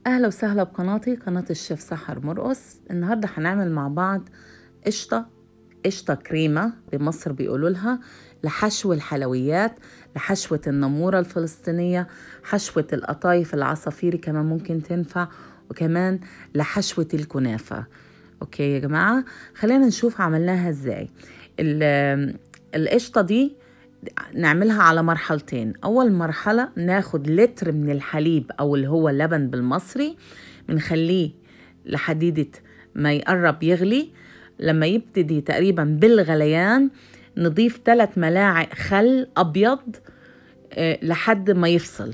أهلا وسهلا بقناتي قناة الشيف سحر مرقص النهاردة هنعمل مع بعض قشطة قشطة كريمة بمصر بيقولوا لها لحشو الحلويات لحشوة النمورة الفلسطينية حشوة القطايف العصافيري كمان ممكن تنفع وكمان لحشوة الكنافة اوكي يا جماعة خلينا نشوف عملناها ازاي ال- القشطة دي نعملها على مرحلتين أول مرحلة ناخد لتر من الحليب أو اللي هو اللبن بالمصري بنخليه لحديدة ما يقرب يغلي لما يبتدي تقريبا بالغليان نضيف ثلاث ملاعق خل أبيض آه، لحد ما يفصل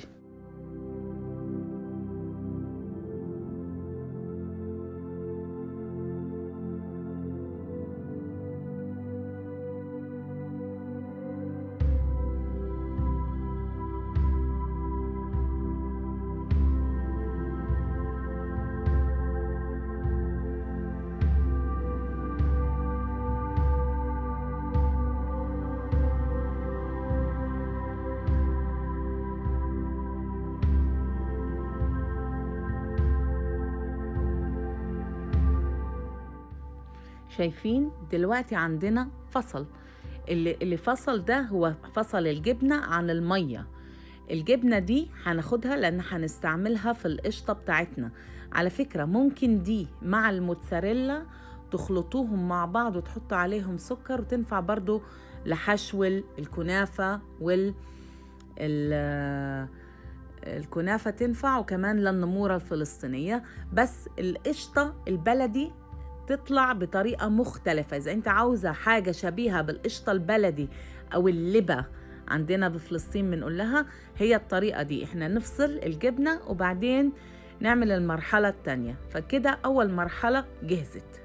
شايفين دلوقتي عندنا فصل اللي, اللي فصل ده هو فصل الجبنة عن المية الجبنة دي هناخدها لأن هنستعملها في القشطة بتاعتنا على فكرة ممكن دي مع الموتزاريلا تخلطوهم مع بعض وتحطوا عليهم سكر وتنفع برضو لحشو الكنافة وال ال- الكنافة تنفع وكمان للنمورة الفلسطينية بس القشطة البلدي تطلع بطريقة مختلفة إذا أنت عاوزة حاجة شبيهة بالقشطة البلدي أو اللبة عندنا بفلسطين بنقول لها هي الطريقة دي إحنا نفصل الجبنة وبعدين نعمل المرحلة التانية فكده أول مرحلة جهزت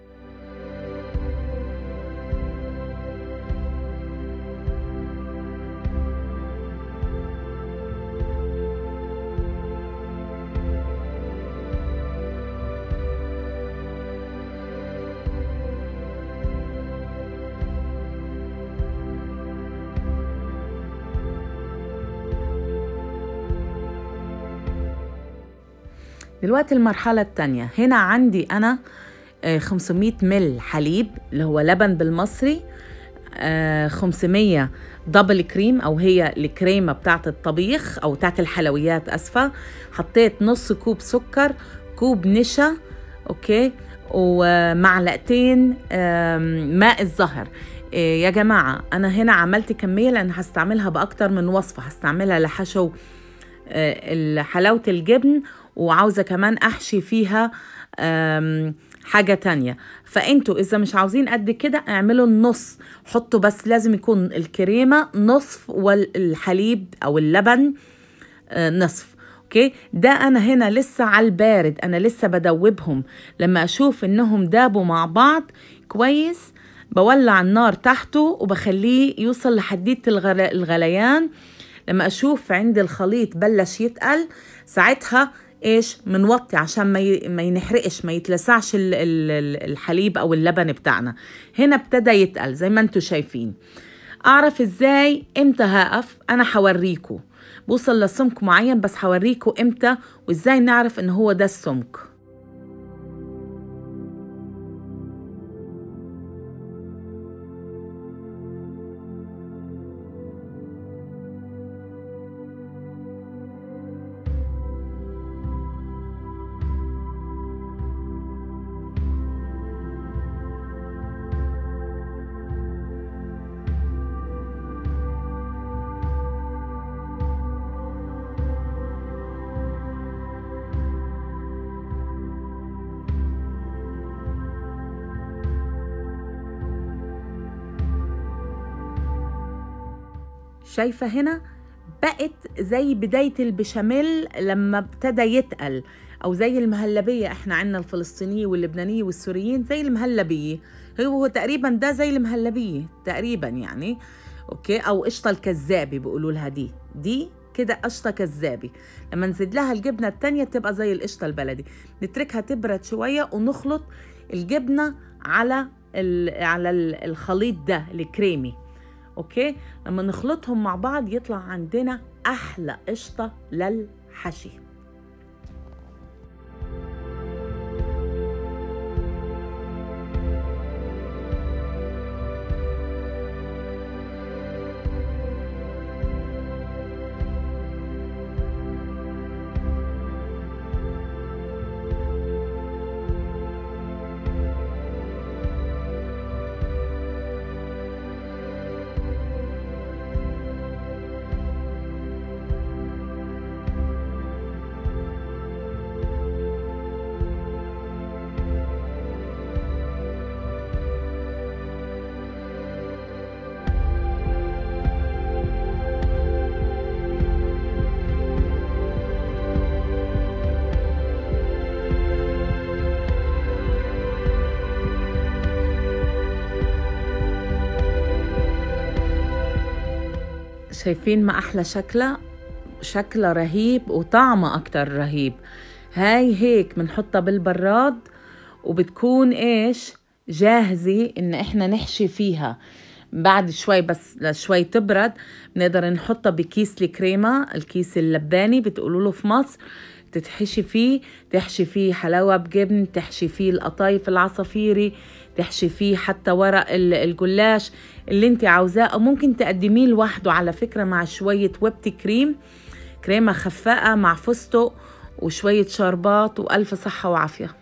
دلوقتي المرحلة التانية هنا عندي أنا آه، 500 مل حليب اللي هو لبن بالمصري آه، 500 دبل كريم أو هي الكريمة بتاعت الطبيخ أو بتاعت الحلويات أسفة حطيت نص كوب سكر كوب نشا أوكي ومعلقتين آم، ماء الزهر إيه يا جماعة أنا هنا عملت كمية لأن هستعملها بأكتر من وصفة هستعملها لحشو آه، حلاوة الجبن وعاوزة كمان أحشي فيها آم، حاجة تانية فأنتوا إذا مش عاوزين قد كده اعملوا النص حطوا بس لازم يكون الكريمة نصف والحليب أو اللبن آه، نصف اوكي ده انا هنا لسه على البارد انا لسه بدوبهم لما اشوف انهم دابوا مع بعض كويس بولع النار تحته وبخليه يوصل لحدية الغل... الغليان لما اشوف عند الخليط بلش يتقل ساعتها ايش منوطي عشان ما ي... ما ينحرقش ما يتلسعش ال... ال... ال- الحليب او اللبن بتاعنا هنا ابتدى يتقل زي ما انتم شايفين اعرف ازاي امتى هقف انا حوريكم بوصل لسمك معين بس حوريكم امتى وازاي نعرف ان هو ده السمك شايفة هنا بقت زي بداية البشاميل لما ابتدى يتقل أو زي المهلبية احنا عندنا الفلسطينية واللبنانية والسوريين زي المهلبية هو هو تقريبا ده زي المهلبية تقريبا يعني اوكي او قشطة الكذابي بيقولوا لها دي دي كده قشطة كذابي لما نزيد لها الجبنة التانية تبقى زي القشطة البلدي نتركها تبرد شوية ونخلط الجبنة على ال- على ال- الخليط ده الكريمي اوكي لما نخلطهم مع بعض يطلع عندنا احلى قشطه للحشي شايفين ما أحلى شكلها شكلها رهيب وطعمها أكتر رهيب هاي هيك بنحطها بالبراد وبتكون إيش جاهزة إن إحنا نحشي فيها بعد شوي بس لشوي تبرد بنقدر نحطها بكيس الكريمة الكيس اللباني بتقولوا له في مصر تتحشي فيه تحشي فيه حلاوة بجبن تحشي فيه القطايف العصافيري تحشي فيه حتى ورق الجلاش اللي انت عاوزاه او ممكن تقدميه لوحده على فكرة مع شوية ويبت كريم كريمة خفاقة مع فستق وشوية شربات وألف صحة وعافية